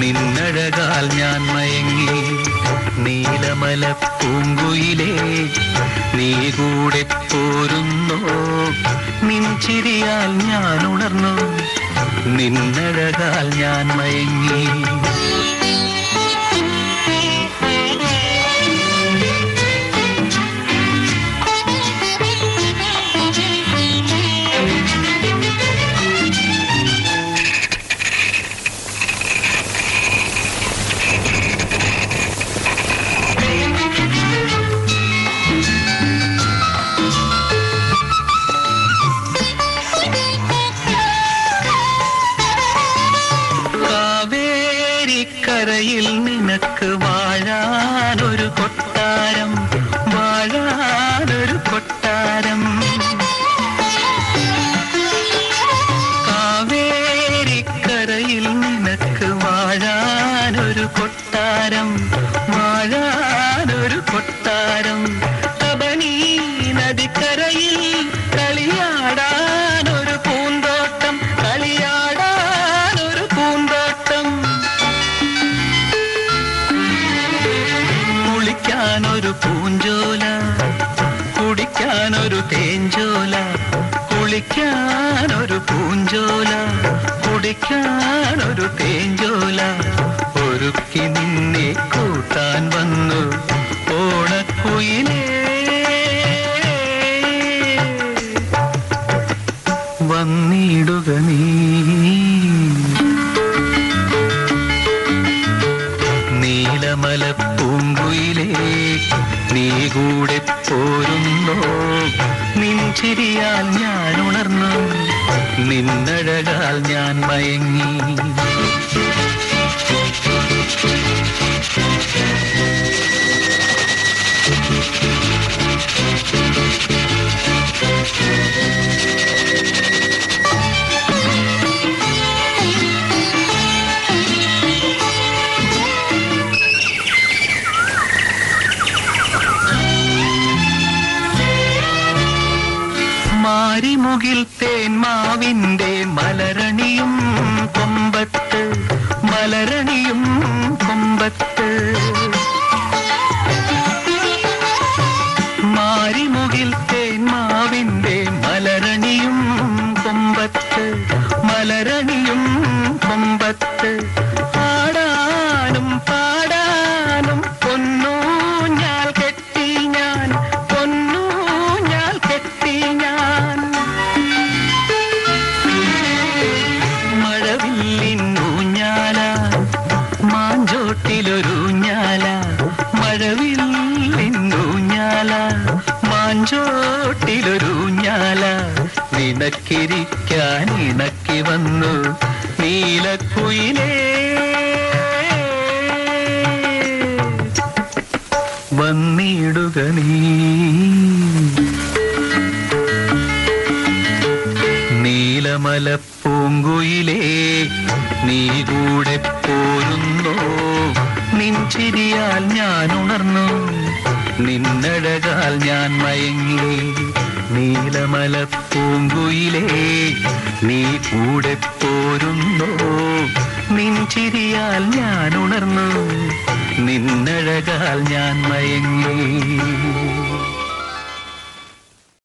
നിന്നഴകാൽ ഞാൻ മയങ്ങി നീലമല പൂങ്കുയിലേ നീ കൂടെ പോരുന്നോ നിൻ ചിരിയാൽ ഞാൻ ഉണർന്നു നിന്നഴകാൽ ഞാൻ മയങ്ങി കാവേരിക്കരയിൽ നിനക്ക് വാഴാനൊരു കൊട്ടാരം വാഴാനൊരു കൊട്ടാരം കാവേരിക്കരയിൽ നിനക്ക് വാഴാനൊരു കൊട്ടാരം വാഴാനൊരു കൊട്ടാരം കബനി നദിക്കരയിൽ കളിയാടാനൊരു പൂന്തോട്ടം കളിയാടാനൊരു പൂന്തോട്ടം കുളിക്കാനൊരു പൂഞ്ചോല കുടിക്കാനൊരു തേഞ്ചോല കുളിക്കാനൊരു പൂഞ്ചോല കുടിക്കാനൊരു തേഞ്ചോല ഒരുക്കി നിന്നെ കൂട്ടാൻ വന്നു ഓണക്കുയിലേ വന്നിടുക നീ നീലമല പൂങ്കുയിലേ നീ കൂടെ പോരുന്നോ നിൻ ചിരിയാൽ ഞാൻ ഉണർന്നു നിന്നഴകാൽ ഞാൻ മയങ്ങി മാരിമുകിൽ തേന്മാവിന്റെ മലരണിയും കൊമ്പത്ത് മലരണിയും കൊമ്പത്ത് മാരിമുകിൽ തേന്മാവിന്റെ മലരണിയും കൊമ്പത്ത് മലരണിയും കൊമ്പത്ത് പാടാനും പാടാനും പൊന്നു ഞാൻ കെട്ടി ഞാൻ പൊന്നു ഞാൻ കെട്ടി ഞാൻ മഴവില്ലിൻ ഊഞ്ഞാല മാഞ്ചോട്ടിലൊരു ഊഞ്ഞാല മഴവില്ലിൻ ഊഞ്ഞാല മാഞ്ചോട്ടിലൊരു ഊഞ്ഞാല നിനക്കിരിക്കാൻ ഇണക്കി വന്നു നീലക്കുയിലേ വന്നിടുക നീ നീലമല പൂങ്കുയിലേ നീ കൂടെ പോരുന്നോ നിൻ ചിരിയാൽ ഞാൻ ഉണർന്നു നിന്നഴകാൽ ഞാൻ മയങ്ങി നീലമല പൂങ്കുയിലേ നീ കൂടെ പോരുന്നോ നിൻ ചിരിയാൽ ഞാൻ ഉണർന്നു നിന്നഴകാൽ ഞാൻ മയങ്ങി